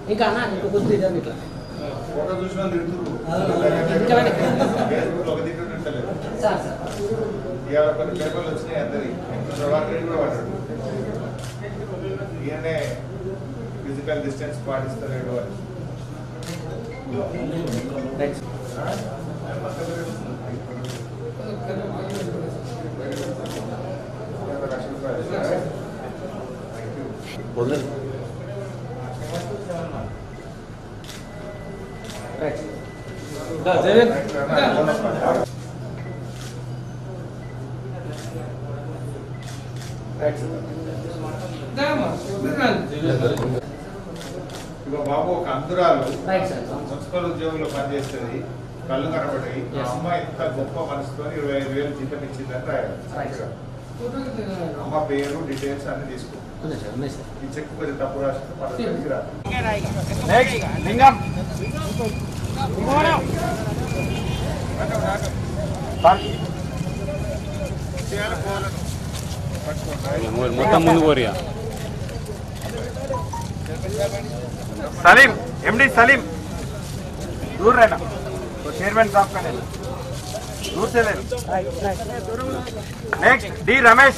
ఇంకా అన్న ఇంకా కొద్దిగా జరుగు ఇట్లా ఫోటో చూసిన వాళ్ళు ఇంకా వెనక్కి. తిడుతున్నారు ఫేస్బుక్ లో ఒక తింటుంటలేదు సార్ సార్ ఇవాళ కొన్ని పేపర్లు వచ్చినాయి అందరి ప్రభాకర్ రెడ్డి కూడా పడ్డాడు ఈయనే ఫిజికల్ డిస్టెన్స్ పాటిస్తలేడు అని రైట్ లక్ష రూపాయలు thank you right Jagan right ఇగో బాబు ఒక అందురాలు రైట్ సార్ మున్సిపల్ ఉద్యోగంలో పనిచేస్తుంది కళ్ళు కనబడ్డాయి ఆ Yes. అమ్మ ఇంత గొప్ప మనసుతో ఇరవై ఐదు వేలు జీతం ఇచ్చిందని రాయాలి Right. అమ్మ పేరు డీటెయిల్స్ అన్ని తీసుకో ఉన్నాయి సార్ ఉన్నాయి సార్ ఈ చెక్ కొద్దిగా తప్పు రాసిన పద్ధతికి రా లింగం మొత్తం ముందు కోరియా सलीम एमडी सलीम दूर रहना तो चेयरमैन साहब का लेना दूर से लेना next D Ramesh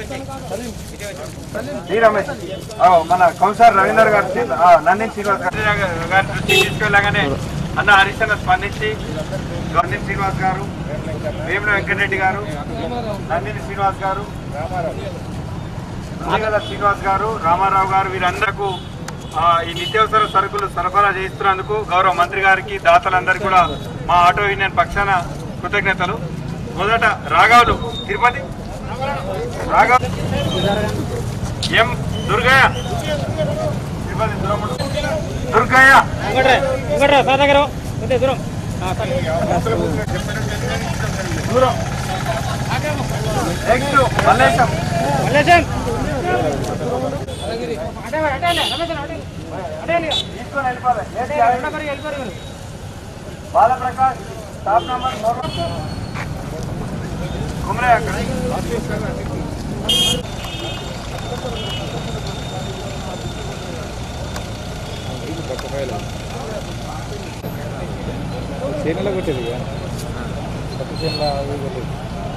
D Ramesh ఆ, మన కౌన్సిలర్ రవీందర్ గారు చేత- ఆ, నందిని శ్రీనివాస్ గారు గారి దృష్టికి తీసుకెళ్ళగానే అన్న హరిశన్న స్పందించి నందిని శ్రీనివాస్ గారు వేముల వెంకటరెడ్డి గారు నందిని శ్రీనివాస్ గారు మురళీధర శ్రీనివాస్ గారు రామారావు గారు వీరందరకు ఆ, ఈ నిత్యావసర సరుకులు సరఫరా చేస్తున్నందుకు గౌరవ మంత్రి గారికి దాతలందరికీ కూడా మా ఆటో యూనియన్ పక్షాన కృతజ్ఞతలు మొదట రాఘవులు తిరుపతి రాఘవ్ ఎం దుర్గయ్య తిరుపతి దూరముడు. దుర్గయ్య దూరం నెక్స్ట్ మల్లేశం తీసుకొని వెళ్ళిపోవాలి. లేట్ చేయాలి. బాలప్రకాష్ స్టాప్ నంబర్ కుమరే అక్కడ చేనులో కొట్టేది ఇక. పత్తి చేనులో అవి కొట్టేది.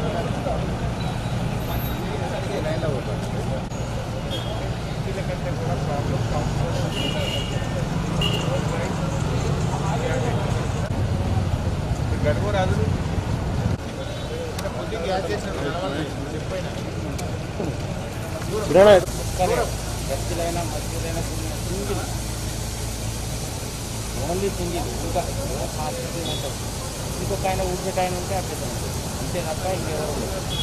గడువు రాదు ఓన్లీ సింగిల్ ఇంకా ఇంకొక ఆయన ఊరిపెట్టి ఆయన ఉంటే అట్లా అంతే తప్ప ఇంకెవరు లేరు.